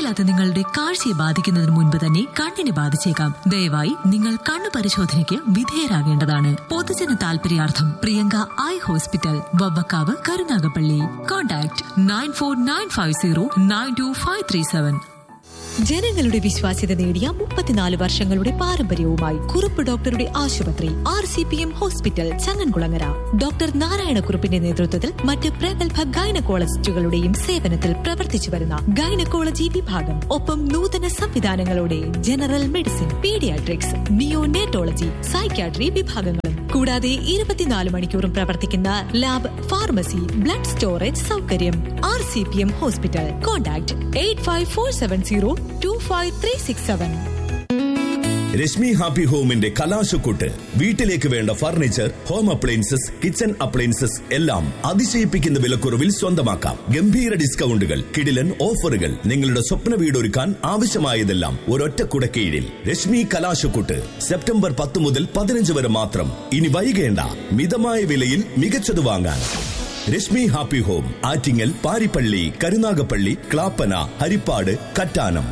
അറിയാതെ നിങ്ങളുടെ കാഴ്ചയെ ബാധിക്കുന്നതിന് മുൻപ് തന്നെ കണ്ണിനെ ബാധിച്ചേക്കാം ദയവായി നിങ്ങൾ കണ്ണു പരിശോധനയ്ക്ക് വിധേയരാകേണ്ടതാണ് പൊതുജന താൽപര്യാർത്ഥം Priyanka eye hospital Vavvakkavu Karunagappally contact nine four nine five zero nine two five three seven ജനങ്ങളുടെ വിശ്വാസ്യത നേടിയ മുപ്പത്തിനാല് വർഷങ്ങളുടെ പാരമ്പര്യവുമായി കുറുപ്പ് ഡോക്ടറുടെ ആശുപത്രി R C P M hospital Changankulangara doctor നാരായണക്കുറുപ്പിന്റെ നേതൃത്വത്തിൽ മറ്റ് പ്രഗത്ഭ ഗൈനക്കോളജിസ്റ്റുകളുടെയും സേവനത്തിൽ പ്രവർത്തിച്ചു വരുന്ന ഗൈനക്കോളജി വിഭാഗം ഒപ്പം നൂതന സംവിധാനങ്ങളോടെ general medicine paediatrics neonatology psychiatry വിഭാഗങ്ങളും കൂടാതെ ഇരുപത്തിനാല് മണിക്കൂറും പ്രവർത്തിക്കുന്ന ലാബ് ഫാർമസി ബ്ലഡ് സ്റ്റോറേജ് സൗകര്യം R C P M hospital contact eight five four seven zero two five three six seven Rashmi happy ഹോമിന്റെ കലാശക്കൂട്ട് വീട്ടിലേക്ക് വേണ്ട furniture home appliances kitchen appliances എല്ലാം അതിശയിപ്പിക്കുന്ന വിലക്കുറവിൽ സ്വന്തമാക്കാം ഗംഭീര ഡിസ്കൗണ്ടുകൾ കിടിലൻ ഓഫറുകൾ നിങ്ങളുടെ സ്വപ്ന വീടൊരുക്കാൻ ആവശ്യമായതെല്ലാം ഒരൊറ്റ കുടക്കീഴിൽ രശ്മി കലാശക്കൂട്ട് സെപ്റ്റംബർ പത്ത് മുതൽ പതിനഞ്ച് വരെ മാത്രം ഇനി വൈകേണ്ട മിതമായ വിലയിൽ മികച്ചത് വാങ്ങാൻ Rashmi happy home Attingal Paripally Karunagappally Clappana Haripad Kattanam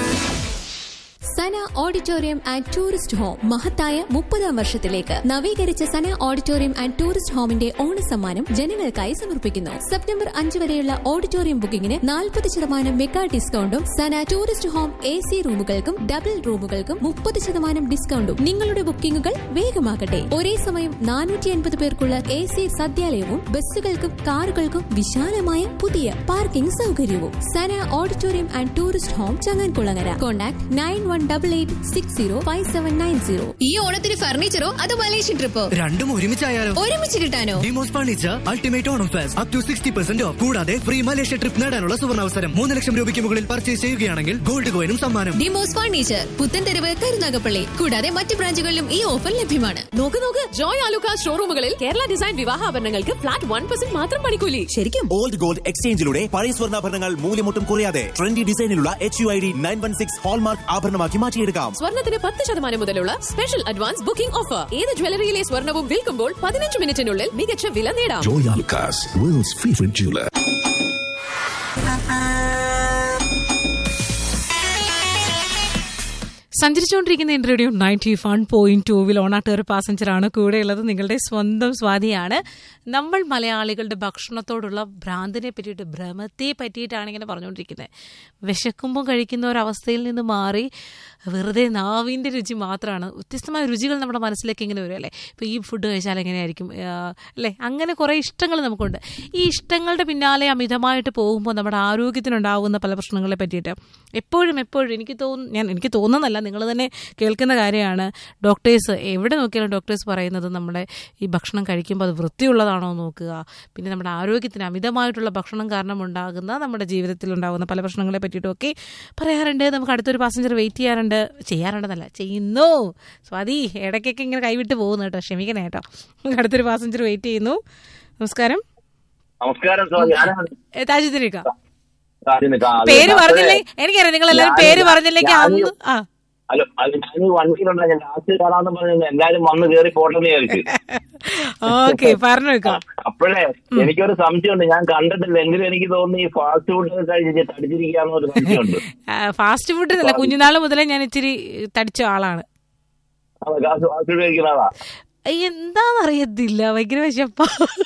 Sana auditorium and tourist home മഹത്തായ മുപ്പതാം വർഷത്തിലേക്ക് നവീകരിച്ച സന ഓഡിറ്റോറിയം ആൻഡ് ടൂറിസ്റ്റ് ഹോമിന്റെ ഓണസമ്മാനം ജനങ്ങൾക്കായി സമർപ്പിക്കുന്നു സെപ്റ്റംബർ അഞ്ച് വരെയുള്ള ഓഡിറ്റോറിയം ബുക്കിംഗിന് നാൽപ്പത് ശതമാനം മെഗാ ഡിസ്കൗണ്ടും Sana tourist home A C റൂമുകൾക്കും ഡബിൾ റൂമുകൾക്കും മുപ്പത് ശതമാനം ഡിസ്കൗണ്ടും നിങ്ങളുടെ ബുക്കിംഗുകൾ വേഗമാകട്ടെ ഒരേ സമയം നാനൂറ്റി അൻപത് പേർക്കുള്ള എ സി സദ്യാലയവും ബസ്സുകൾക്കും കാറുകൾക്കും വിശാലമായ പുതിയ പാർക്കിംഗ് സൗകര്യവും Sana auditorium and tourist home Changankulangara contact nine one double eight six zero five seven nine zero ഈ ഓണത്തിന് ഫർണിച്ചറോ അതോ മലേഷ്യൻ ട്രിപ്പോ രണ്ടും ഒരുമിച്ചായാലോ ഒരുമിച്ച് കിട്ടാനോ Demos furniture ultimate Onam fest up to sixty percent off കൂടാതെ ഫ്രീ മലേഷ്യ ട്രിപ്പ് നേടാനുള്ള സുവർണാവസരം മൂന്ന് ലക്ഷം രൂപയ്ക്ക് മുകളിൽ പർച്ചേസ് ചെയ്യുകയാണെങ്കിൽ ഗോൾഡ് കോയിനും സമ്മാനം ഡിമോസ് ഫർണിച്ചർ പുത്തൻതെരുവ് കരുനാഗപ്പള്ളി കൂടാതെ മറ്റ് ബ്രാഞ്ചുകളിലും ഈ ഓഫർ ലഭ്യമാണ് നോക്ക് നോക്ക് ജോയ് ആലുക്ക ഷോറൂമുകളിൽ കേരള ഡിസൈൻ വിവാഹാഭരണങ്ങൾക്ക് ഫ്ലാറ്റ് വൺ പെർസെന്റ് മാത്രം പണിക്കൂലി ശരിക്കും ഓൾഡ് ഗോൾഡ് എക്സ്ചേഞ്ചിലൂടെ പഴയ സ്വർണ്ണാഭരണങ്ങൾ മൂല്യമൊട്ടും കുറയാതെ ട്രെൻഡി ഡിസൈനിലുള്ള H U I D nine one six hallmark ആഭരണമാക്കി മാറ്റിയെടുക്കാം സ്വർണത്തിന് പത്ത് ശതമാനം മുതലുള്ള സ്പെഷ്യൽ അഡ്വാൻസ് ബുക്കിംഗ് ഓഫർ ഏത് ജ്വല്ലറിയിലെ സ്വർണവും വിൽക്കുമ്പോൾ പതിനഞ്ച് മിനിറ്റിനുള്ളിൽ മികച്ച വില നേടാം Joy Alucas, world's favorite jeweler. സഞ്ചരിച്ചുകൊണ്ടിരിക്കുന്ന ഇന്റർവ്യൂ നയൻറ്റി വൺ പോയിന്റ് ടൂവിൽ ഓണാട്ടേർ പാസഞ്ചറാണ് കൂടെയുള്ളത് നിങ്ങളുടെ സ്വന്തം സ്വാതിയാണ് നമ്മൾ മലയാളികളുടെ ഭക്ഷണത്തോടുള്ള ഭ്രാന്തിനെ പറ്റിയിട്ട് ഭ്രമത്തെ പറ്റിയിട്ടാണ് ഇങ്ങനെ പറഞ്ഞുകൊണ്ടിരിക്കുന്നത് വിശക്കുമ്പോൾ കഴിക്കുന്ന ഒരവസ്ഥയിൽ നിന്ന് മാറി വെറുതെ നാവിൻ്റെ രുചി മാത്രമാണ് വ്യത്യസ്തമായ രുചികൾ നമ്മുടെ മനസ്സിലേക്ക് ഇങ്ങനെ വരും അല്ലേ ഇപ്പോൾ ഈ ഫുഡ് കഴിച്ചാൽ എങ്ങനെയായിരിക്കും ആ, അല്ലേ അങ്ങനെ കുറേ ഇഷ്ടങ്ങൾ നമുക്കുണ്ട് ഈ ഇഷ്ടങ്ങളുടെ പിന്നാലെ അമിതമായിട്ട് പോകുമ്പോൾ നമ്മുടെ ആരോഗ്യത്തിനുണ്ടാകുന്ന പല പ്രശ്നങ്ങളെ പറ്റിയിട്ട് എപ്പോഴും എപ്പോഴും എനിക്ക് തോന്നുന്നു ഞാൻ എനിക്ക് തോന്നുന്നതല്ല നിങ്ങൾ തന്നെ കേൾക്കുന്ന കാര്യമാണ് ഡോക്ടേഴ്സ് എവിടെ നോക്കിയാലും ഡോക്ടേഴ്സ് പറയുന്നത് നമ്മുടെ ഈ ഭക്ഷണം കഴിക്കുമ്പോൾ അത് വൃത്തിയുള്ളതാണോ എന്ന് നോക്കുക പിന്നെ നമ്മുടെ ആരോഗ്യത്തിന് അമിതമായിട്ടുള്ള ഭക്ഷണം കാരണം ഉണ്ടാകുന്ന നമ്മുടെ ജീവിതത്തിൽ ഉണ്ടാകുന്ന പല പ്രശ്നങ്ങളെ പറ്റിയിട്ടൊക്കെ പറയാറുണ്ട് നമുക്ക് അടുത്തൊരു പാസഞ്ചർ വെയിറ്റ് ചെയ്യാറുണ്ട് ചെയ്യാറുണ്ടെന്നല്ല ചെയ്യുന്നു സ്വാതി ഇടയ്ക്കൊക്കെ ഇങ്ങനെ കൈവിട്ട് പോകുന്നു കേട്ടോ ക്ഷമിക്കണേ കേട്ടോ നമുക്ക് അടുത്തൊരു പാസഞ്ചർ വെയിറ്റ് ചെയ്യുന്നു നമസ്കാരം നമസ്കാരം സാർ ഞാനാണ് ഏ, താജുദ്ദീനിക്ക ആദ്യം നിൽക്കാം. അത് പേര് അപ്പോഴേ പറഞ്ഞില്ലേ എനിക്കറിയാം നിങ്ങൾ എല്ലാവരും ഞാൻ- പേര് പറഞ്ഞില്ലെങ്കിൽ ഞാൻ- അന്ന് ആ ഹലോ അത് ഞാൻ വണ്ടിയിലുണ്ടാ ഞാൻ ലാസ്റ്റ് കാണാന്ന് പറഞ്ഞു എല്ലാരും വന്ന് കയറി പോട്ടെന്ന് വിചാരിച്ചു ഓക്കെ പറഞ്ഞു വെക്കാം അപ്പോഴേ എനിക്കൊരു സംശയമുണ്ട് ഞാൻ കണ്ടിട്ടില്ല എങ്കിലും എനിക്ക് തോന്നുന്നു ഈ ഫാസ്റ്റ് ഫുഡ് കഴിച്ച് തടിച്ചിരിക്കാന്ന് ഒരു സംശയമുണ്ട് ഫാസ്റ്റ് ഫുഡ് എന്നല്ല കുഞ്ഞുനാൾ മുതലേ ഞാൻ ഇച്ചിരി തടിച്ച ആളാണ് ഫാസ്റ്റ് ഫുഡ് കഴിക്കുന്നതാ എന്താന്നറിയത്തില്ല ഭയങ്കര വിശപ്പ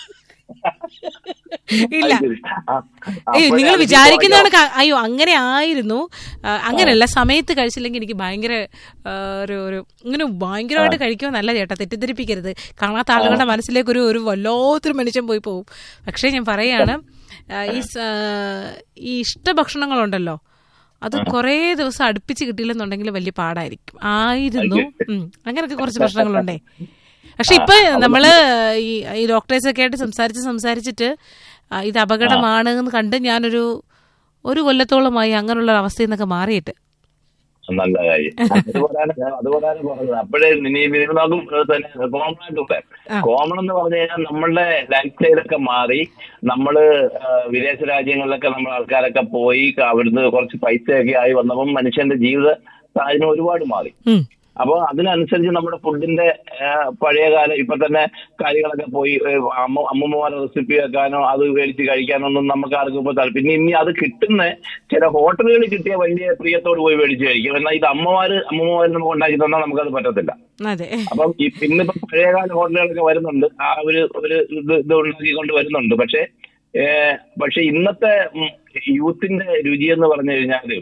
ഇല്ല ആ, ഏയ് അപ്പോഴേ നിങ്ങൾ എനിക്ക് വിചാരിക്കുന്നതാണ് ക- അയ്യോ അങ്ങനെ ആയിരുന്നു ആ, അങ്ങനെയല്ല സമയത്ത് കഴിച്ചില്ലെങ്കിൽ എനിക്ക് ഭയങ്കര ആ, ഒരു ഒരു ഇങ്ങനെ ഭയങ്കരമായിട്ട് കഴിക്കുമെന്നല്ല ചേട്ടാ തെറ്റിദ്ധരിപ്പിക്കരുത് കാണാത്ത ആളുകളുടെ മനസ്സിലേക്ക് ഒരു ഒരു വല്ലാത്തൊരു മനുഷ്യൻ പോയി പോകും പക്ഷേ ഞാൻ പറയാണ് ആ, ഈ സ- ഈ ഇഷ്ടഭക്ഷണങ്ങളുണ്ടല്ലോ അത് കുറേ ദിവസം അടുപ്പിച്ച് കിട്ടിയില്ലെന്നുണ്ടെങ്കിൽ വലിയ പാടായിരിക്കും ആയിരുന്നു ഉം. അങ്ങനെയൊക്കെ കുറച്ച് പ്രശ്നങ്ങളുണ്ടേ പക്ഷെ ഇപ്പൊ നമ്മള് ഈ ഈ ഡോക്ടേഴ്സ് ഒക്കെ ആയിട്ട് സംസാരിച്ച് സംസാരിച്ചിട്ട് ആ, ഇത് അപകടമാണ് എന്ന് കണ്ട് ഞാനൊരു ഒരു കൊല്ലത്തോളമായി അങ്ങനെയുള്ള അവസ്ഥയിൽ നിന്നൊക്കെ മാറിയിട്ട് നല്ല കാര്യം അതുപോലെയാണ് ഞാൻ അതുപോലെയാണ് പറഞ്ഞത് അപ്പോഴേ ഇനി ഇത് നോക്കും തന്നെ കോമൺ ആയിട്ടുണ്ട് കോമൺ എന്ന് പറഞ്ഞു കഴിഞ്ഞാൽ നമ്മളുടെ ലൈഫ് സ്റ്റൈലൊക്കെ മാറി നമ്മള് ആ, വിദേശ രാജ്യങ്ങളിലൊക്കെ നമ്മൾ ആൾക്കാരൊക്കെ പോയി അവിടുന്ന് കുറച്ച് പൈസയൊക്കെ ആയി വന്നപ്പം മനുഷ്യന്റെ ജീവിത സാഹചര്യം ഒരുപാട് മാറി ഉം. അപ്പോൾ അതിനനുസരിച്ച് നമ്മുടെ ഫുഡിന്റെ ആ, പഴയ കാലം ഇപ്പൊ തന്നെ കാര്യങ്ങളൊക്കെ പോയി ഏ, അമ്മ അമ്മൂമ്മമാരെ റെസിപ്പി വെക്കാനോ അത് മേടിച്ച് കഴിക്കാനോ ഒന്നും നമുക്ക് ആർക്കും ഇപ്പൊ താല്പര്യം പിന്നെ ഇനി അത് കിട്ടുന്ന ചില ഹോട്ടലുകളിൽ കിട്ടിയ വലിയ പ്രിയത്തോട് പോയി മേടിച്ച് കഴിക്കും എന്നാൽ ഇത് അമ്മമാര് അമ്മമാര് നമുക്ക് ഉണ്ടാക്കി തന്നാൽ നമുക്കത് പറ്റത്തില്ല അതെ അപ്പം ഈ ഇന്നിപ്പം പഴയകാല ഹോട്ടലുകളൊക്കെ വരുന്നുണ്ട് ആ ഒരു ഒരു ഇത് ഇത് ഉണ്ടാക്കിക്കൊണ്ട് വരുന്നുണ്ട് പക്ഷേ ഏഹ്, പക്ഷെ ഇന്നത്തെ ഉം, യൂത്തിന്റെ രുചി എന്ന് പറഞ്ഞു കഴിഞ്ഞാല്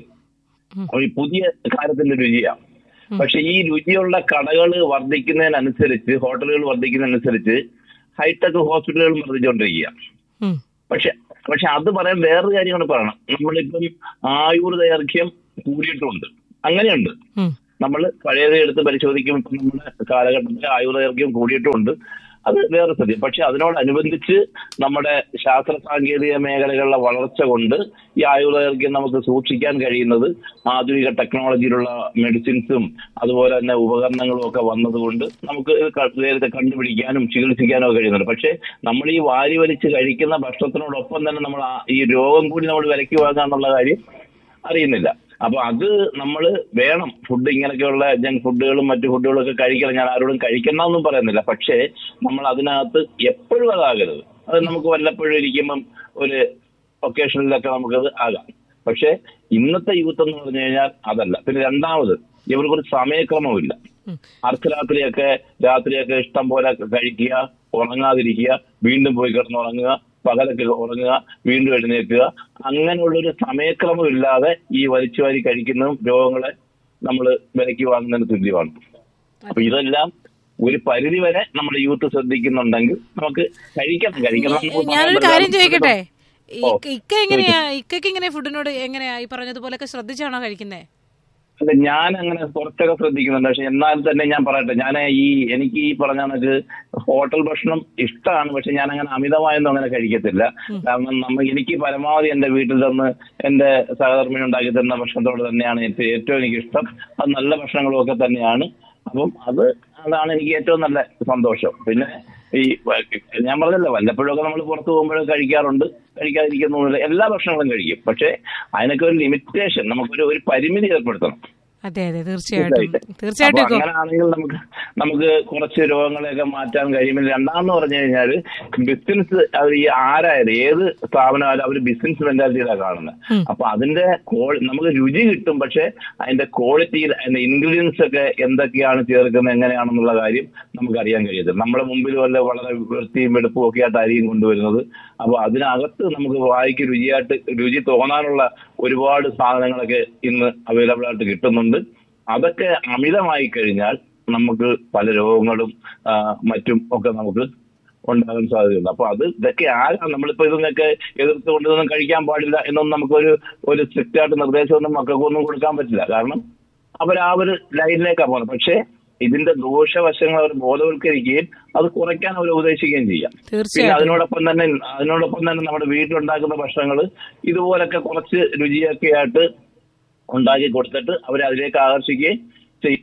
ഒരു പുതിയ കാലത്തിന്റെ രുചിയാണ് പക്ഷെ ഈ രുചിയുള്ള കടകൾ വർദ്ധിക്കുന്നതിനനുസരിച്ച് ഹോട്ടലുകൾ വർദ്ധിക്കുന്നതിനനുസരിച്ച് ഹൈടെക് ഹോസ്പിറ്റലുകൾ വർദ്ധിച്ചുകൊണ്ടിരിക്കുക ഉം. പക്ഷെ പക്ഷെ അത് പറയാൻ വേറൊരു കാര്യം കൂടെ പറയണം നമ്മളിപ്പം ആയുർ ദൈർഘ്യം കൂടിയിട്ടുണ്ട് അങ്ങനെയുണ്ട് ഉം. നമ്മൾ പഴയത് എടുത്ത് പരിശോധിക്കുമ്പോൾ ഇപ്പം നമ്മുടെ കാലഘട്ടത്തിൽ ആയുർദൈർഘ്യം കൂടിയിട്ടുമുണ്ട് അത് വേറെ സത്യം പക്ഷെ അതിനോടനുബന്ധിച്ച് നമ്മുടെ ശാസ്ത്ര സാങ്കേതിക മേഖലകളിലെ വളർച്ച കൊണ്ട് ഈ ആയുർദൈർഘ്യം നമുക്ക് സൂക്ഷിക്കാൻ കഴിയുന്നത് ആധുനിക ടെക്നോളജിയിലുള്ള മെഡിസിൻസും അതുപോലെ തന്നെ ഉപകരണങ്ങളും ഒക്കെ വന്നതുകൊണ്ട് നമുക്ക് ഇത് ക- നേരത്തെ കണ്ടുപിടിക്കാനും ചികിത്സിക്കാനും ഒക്കെ കഴിയുന്നുണ്ട് പക്ഷെ നമ്മൾ ഈ വാരി വലിച്ച് കഴിക്കുന്ന ഭക്ഷണത്തിനോടൊപ്പം തന്നെ നമ്മൾ ആ- ഈ രോഗം കൂടി നമ്മൾ വിലക്കി വാങ്ങുക എന്നുള്ള കാര്യം അറിയുന്നില്ല അപ്പൊ അത് നമ്മൾ വേണം ഫുഡ് ഇങ്ങനെയൊക്കെയുള്ള ജങ്ക് ഫുഡുകളും മറ്റു ഫുഡുകളും ഒക്കെ കഴിക്കണം ഞാൻ ആരോടും കഴിക്കണമെന്നും പറയുന്നില്ല പക്ഷേ നമ്മൾ അതിനകത്ത് എപ്പോഴും അതാകരുത് അത് നമുക്ക് വല്ലപ്പോഴും ഇരിക്കുമ്പം ഒരു ഒക്കേഷനിലൊക്കെ നമുക്കത് ആകാം പക്ഷേ ഇന്നത്തെ യൂത്ത് എന്ന് പറഞ്ഞു കഴിഞ്ഞാൽ അതല്ല പിന്നെ രണ്ടാമത് ഇവർക്കൊരു സമയക്രമമില്ല അർദ്ധരാത്രിയൊക്കെ രാത്രിയൊക്കെ ഇഷ്ടം പോലെ കഴിക്കുക ഉറങ്ങാതിരിക്കുക വീണ്ടും പോയി കിടന്നുറങ്ങുക പകലൊക്കെ ഉറങ്ങുക വീണ്ടും എഴുന്നേൽക്കുക അങ്ങനെയുള്ളൊരു സമയക്രമം ഇല്ലാതെ ഈ വലിച്ചുവാരി കഴിക്കുന്നതും രോഗങ്ങളെ നമ്മൾ വിലയ്ക്ക് വാങ്ങുന്നതിന് തുല്യമാണ് അപ്പൊ ഇതെല്ലാം ഒരു പരിധി വരെ നമ്മുടെ യൂത്ത് ശ്രദ്ധിക്കുന്നുണ്ടെങ്കിൽ നമുക്ക് കഴിക്കണം കഴിക്കണം എന്ന് നമുക്ക് ഞാനൊരു പറയാൻ കാര്യം പറ്റില്ല. ചോദിക്കട്ടെ ഓ. ഇക്ക- ഇക്ക എങ്ങനെയാ ഇക്കയ്ക്ക് ഇങ്ങനെ ഫുഡിനോട് എങ്ങനെയാ ഈ പറഞ്ഞതുപോലൊക്കെ ശ്രദ്ധിച്ചാണോ കഴിക്കുന്നേ അല്ല ഞാൻ അങ്ങനെ കുറച്ചൊക്കെ ശ്രദ്ധിക്കുന്നുണ്ട് പക്ഷെ എന്നാൽ തന്നെ ഞാൻ പറയട്ടെ ഞാൻ ഈ എനിക്ക് ഈ പറഞ്ഞ കണക്ക് ഹോട്ടൽ ഭക്ഷണം ഇഷ്ടമാണ് പക്ഷെ ഞാൻ അങ്ങനെ അമിതമായൊന്നും അങ്ങനെ കഴിക്കത്തില്ല കാരണം നമ്മ എനിക്ക് പരമാവധി എന്റെ വീട്ടിൽ നിന്ന് എന്റെ സഹധർമ്മിണി ഉണ്ടാക്കി തരുന്ന ഭക്ഷണത്തോട് തന്നെയാണ് എനിക്ക് ഏറ്റവും എനിക്ക് ഇഷ്ടം അത് നല്ല ഭക്ഷണങ്ങളും ഒക്കെ തന്നെയാണ് അപ്പം അത് അതാണ് എനിക്ക് ഏറ്റവും നല്ല സന്തോഷം പിന്നെ ഈ വ- ഞാൻ പറഞ്ഞല്ലോ വല്ലപ്പോഴൊക്കെ നമ്മൾ പുറത്ത് പോകുമ്പോഴൊക്കെ കഴിക്കാറുണ്ട് കഴിക്കാതിരിക്കുന്നൊന്നുമില്ല എല്ലാ ഭക്ഷണങ്ങളും കഴിക്കും പക്ഷേ അതിനൊക്കെ ഒരു ലിമിറ്റേഷൻ നമുക്കൊരു ഒരു പരിമിതി ഏർപ്പെടുത്തണം അതെ അതെ തീർച്ചയായിട്ടും തീർച്ചയായിട്ടും അപ്പൊ ഇക്കോ. അങ്ങനെയാണെങ്കിൽ നമുക്ക് നമുക്ക് കുറച്ച് രോഗങ്ങളെയൊക്കെ മാറ്റാൻ കഴിയും രണ്ടാമെന്ന് പറഞ്ഞു കഴിഞ്ഞാൽ ബിസിനസ് അത് ഈ ആരായാലും ഏത് സ്ഥാപനമായാലും അവർ ബിസിനസ് മെന്റാലിറ്റിയിലാണ് കാണുന്നത് അപ്പൊ അതിന്റെ quali- നമുക്ക് രുചി കിട്ടും പക്ഷെ അതിന്റെ ക്വാളിറ്റിയിൽ അതിന്റെ ഇൻഗ്രീഡിയൻസ് ഒക്കെ എന്തൊക്കെയാണ് ചേർക്കുന്നത് എങ്ങനെയാണെന്നുള്ള കാര്യം നമുക്ക് അറിയാൻ കഴിയത്തില്ല നമ്മുടെ മുമ്പിൽ വല്ല വളരെ വൃത്തിയും വെടുപ്പും ഒക്കെ ആയിട്ട് അരിയും കൊണ്ടുവരുന്നത് അപ്പൊ അതിനകത്ത് നമുക്ക് വായിക്ക് രുചിയായിട്ട് രുചി തോന്നാനുള്ള ഒരുപാട് സാധനങ്ങളൊക്കെ ഇന്ന് അവൈലബിൾ ആയിട്ട് കിട്ടുന്നുണ്ട് അതൊക്കെ അമിതമായി കഴിഞ്ഞാൽ നമുക്ക് പല രോഗങ്ങളും ആ, മറ്റും ഒക്കെ നമുക്ക് ഉണ്ടാകാൻ സാധ്യതയുണ്ട് അപ്പൊ അത് ഇതൊക്കെ ആരാണ് നമ്മളിപ്പോ ഇതൊന്നൊക്കെ എതിർത്തുകൊണ്ട് ഇതൊന്നും കഴിക്കാൻ പാടില്ല എന്നൊന്നും നമുക്കൊരു ഒരു സ്ട്രിക്റ്റ് ആയിട്ട് നിർദ്ദേശമൊന്നും മക്കൾക്കൊന്നും കൊടുക്കാൻ പറ്റില്ല കാരണം അവർ ആ ഒരു ലൈനിലേക്കാണ് പോകുന്നത് പക്ഷേ ഇതിന്റെ ദോഷവശങ്ങൾ അവർ ബോധവൽക്കരിക്കുകയും അത് കുറയ്ക്കാൻ അവർ ഉപദേശിക്കുകയും ചെയ്യാം പിന്നെ തീർച്ചയായിട്ടും അതിനോടൊപ്പം തന്നെ അതിനോടൊപ്പം തന്നെ നമ്മുടെ വീട്ടിലുണ്ടാക്കുന്ന ഭക്ഷണങ്ങൾ ഇതുപോലൊക്കെ കുറച്ച് രുചിയൊക്കെ ആയിട്ട് ഉണ്ടാക്കി കൊടുത്തിട്ട് അവരെ അതിലേക്ക് ആകർഷിക്കുകയും ചെയ്യും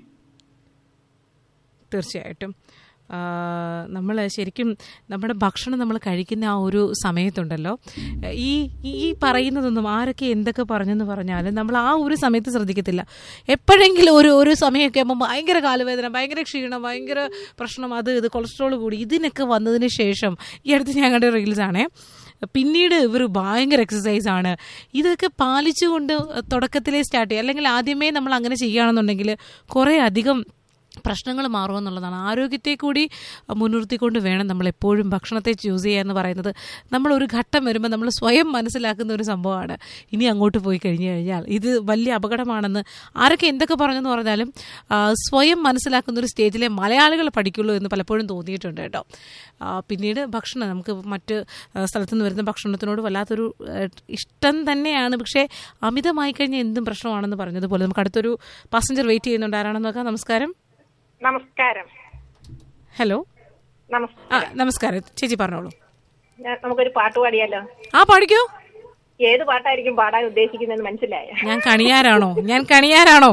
തീർച്ചയായിട്ടും നമ്മൾ ശരിക്കും നമ്മുടെ ഭക്ഷണം നമ്മൾ കഴിക്കുന്ന ആ ഒരു സമയത്തുണ്ടല്ലോ ഈ ഈ പറയുന്നതൊന്നും ആരൊക്കെ എന്തൊക്കെ പറഞ്ഞെന്ന് പറഞ്ഞാലും നമ്മൾ ആ ഒരു സമയത്ത് ശ്രദ്ധിക്കത്തില്ല എപ്പോഴെങ്കിലും ഒരു ഒരു സമയമൊക്കെ ആകുമ്പോൾ ഭയങ്കര കാലുവേദന ഭയങ്കര ക്ഷീണം ഭയങ്കര പ്രശ്നം അത് ഇത് കൊളസ്ട്രോൾ കൂടി ഇതിനൊക്കെ വന്നതിന് ശേഷം ഈ അടുത്ത് ഞാൻ കണ്ട റീൽസാണേ പിന്നീട് ഇവർ ഭയങ്കര എക്സസൈസ് ആണ് ഇതൊക്കെ പാലിച്ചുകൊണ്ട് തുടക്കത്തിലേ സ്റ്റാർട്ട് ചെയ്യുക അല്ലെങ്കിൽ ആദ്യമേ നമ്മൾ അങ്ങനെ ചെയ്യുകയാണെന്നുണ്ടെങ്കിൽ കുറേ അധികം പ്രശ്നങ്ങൾ മാറുമെന്നുള്ളതാണ് ആരോഗ്യത്തെ കൂടി മുൻനിർത്തിക്കൊണ്ട് വേണം നമ്മൾ എപ്പോഴും ഭക്ഷണത്തെ ചൂസ് ചെയ്യുക എന്ന് പറയുന്നത് നമ്മൾ ഒരു ഘട്ടം വരുമ്പോൾ നമ്മൾ സ്വയം മനസ്സിലാക്കുന്ന ഒരു സംഭവമാണ് ഇനി അങ്ങോട്ട് പോയി കഴിഞ്ഞു കഴിഞ്ഞാൽ ഇത് വലിയ അപകടമാണെന്ന് ആരൊക്കെ എന്തൊക്കെ പറഞ്ഞെന്ന് പറഞ്ഞാലും ആ, സ്വയം മനസ്സിലാക്കുന്ന ഒരു സ്റ്റേജിലെ മലയാളികൾ പഠിക്കുള്ളൂ എന്ന് പലപ്പോഴും തോന്നിയിട്ടുണ്ട് കേട്ടോ ആ, പിന്നീട് ഭക്ഷണം നമുക്ക് മറ്റ് ആ, സ്ഥലത്തുനിന്ന് വരുന്ന ഭക്ഷണത്തിനോട് വല്ലാത്തൊരു ആ, ഇഷ്ടം തന്നെയാണ് പക്ഷേ അമിതമായി കഴിഞ്ഞാൽ എന്തും പ്രശ്നമാണെന്ന് പറഞ്ഞതുപോലെ നമുക്ക് അടുത്തൊരു പാസഞ്ചർ വെയിറ്റ് ചെയ്യുന്നുണ്ട് ആരാണെന്ന് നോക്കാം നമസ്കാരം നമസ്കാരം ഹലോ നമസ് ആ നമസ്കാരം ചേച്ചി പറഞ്ഞോളൂ ഞാൻ- നമുക്കൊരു പാട്ട് പാടിയാലോ ആ പാടിക്കോ ഏത് പാട്ടായിരിക്കും പാടാൻ ഉദ്ദേശിക്കുന്നതെന്ന് മനസ്സിലായ ഞാൻ കണിയാരാണോ ഞാൻ കണിയാരാണോ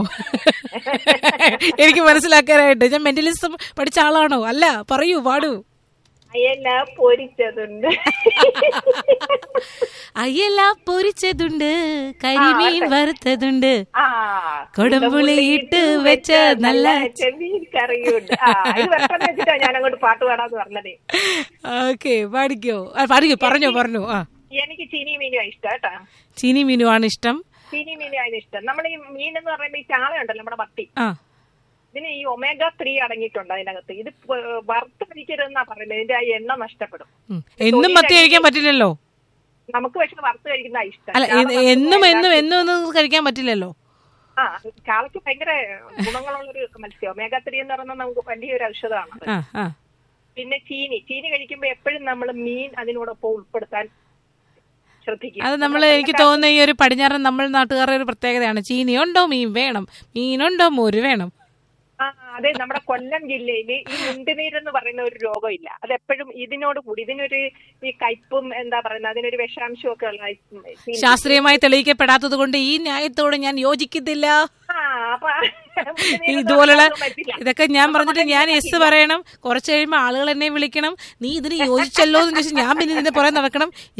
എനിക്ക് മനസ്സിലാക്കാനായിട്ട് ഞാൻ മെന്റലിസം പഠിച്ച ആളാണോ അല്ല പറയൂ പാടൂ അയല പൊരിച്ചതുണ്ട് അയ്യല്ല പൊരിച്ചതുണ്ട് കരിമീൻ വറുത്തതുണ്ട് ആ കൊടമ്പുളിയിട്ട് വെച്ച നല്ല ചെമ്മീൻ കറിയുണ്ട് ആ ഇത് പെട്ടെന്ന് വെച്ചിട്ടാ ഞാൻ അങ്ങോട്ട് പാട്ട് പാടാന്ന് പറഞ്ഞത് ഓക്കെ പാടിക്കോ ആ, പാടിക്കോ പറഞ്ഞോ പറഞ്ഞോ ആ എനിക്ക് ചീനി മീനുവാ ഇഷ്ടം കേട്ടാ ചീനി മീനുമാണ് ഇഷ്ടം ചീനി മീൻ അതിന് ഇഷ്ടം നമ്മൾ ഈ മീൻ എന്ന് പറയുമ്പോൾ ഈ ചാള ഉണ്ടല്ലോ നമ്മുടെ മത്തി ആ ഇതിന് ഈ ഒമേഗ ത്രീ അടങ്ങിയിട്ടുണ്ട് അതിനകത്ത് ഇത് പ- വറുത്ത് കഴിക്കരുതെന്നാ പറയുന്നത് ഇതിന്റെ ആ എണ്ണ നഷ്ടപ്പെടും ഉം. എന്നും മത്തി കഴിക്കാൻ പറ്റില്ലല്ലോ നമുക്ക് പക്ഷെ വറുത്ത് കഴിക്കുന്ന ഇഷ്ടം അല്ല ചാള എ- വറുത്ത് എന്നും കഴിക്കാൻ എന്നും എന്നും ഒന്നും കഴിക്കാൻ പറ്റില്ലല്ലോ ആ ചാളയ്ക്ക് ഭയങ്കര ഗുണങ്ങളുള്ളൊരു മത്സ്യം ഒമേഗ ത്രീ എന്ന് പറയുന്നത് നമുക്ക് വലിയൊരു ഔഷധമാണ് ആ ആ പിന്നെ ചീനി ചീനി കഴിക്കുമ്പോൾ എപ്പോഴും നമ്മൾ മീൻ അതിനോടൊപ്പം ഉൾപ്പെടുത്താൻ ശ്രദ്ധിക്കും അത് നമ്മൾ എനിക്ക് തോന്നുന്ന ഈ ഒരു പടിഞ്ഞാറൻ നമ്മൾ നാട്ടുകാരുടെ ഒരു പ്രത്യേകതയാണ് ചീനിയുണ്ടോ മീൻ വേണം മീനുണ്ടോ മോര് വേണം ആ അതെ നമ്മുടെ കൊല്ലം ജില്ലയിൽ ഈ മുണ്ടുനീരെന്ന് പറയുന്ന ഒരു രോഗമില്ല അതെപ്പോഴും ഇതിനോട് കൂടി ഇതിനൊരു ഈ കയ്പും എന്താ പറയുന്നത് അതിനൊരു വിഷാംശവും ഒക്കെ ഉള്ള ഈ മീൻ. ശാസ്ത്രീയമായി തെളിയിക്കപ്പെടാത്തത് കൊണ്ട് ഈ ന്യായത്തോട് ഞാൻ യോജിക്കുന്നില്ല ആ, അപ്പൊ മുണ്ടുനീരെന്ന് ഇതുപോലുള്ള പറയുന്നത് പറ്റില്ല. ഇതൊക്കെ ഞാൻ പറഞ്ഞിട്ട് ഞാൻ എസ് പറയണം കുറച്ച് കഴിയുമ്പോൾ ആളുകൾ എന്നെ വിളിക്കണം നീ ഇതിന് യോജിച്ചല്ലോ എന്ന് ചോദിച്ചാൽ ഞാൻ പിന്നെ ഇതിന്റെ പുറകെ നടക്കണം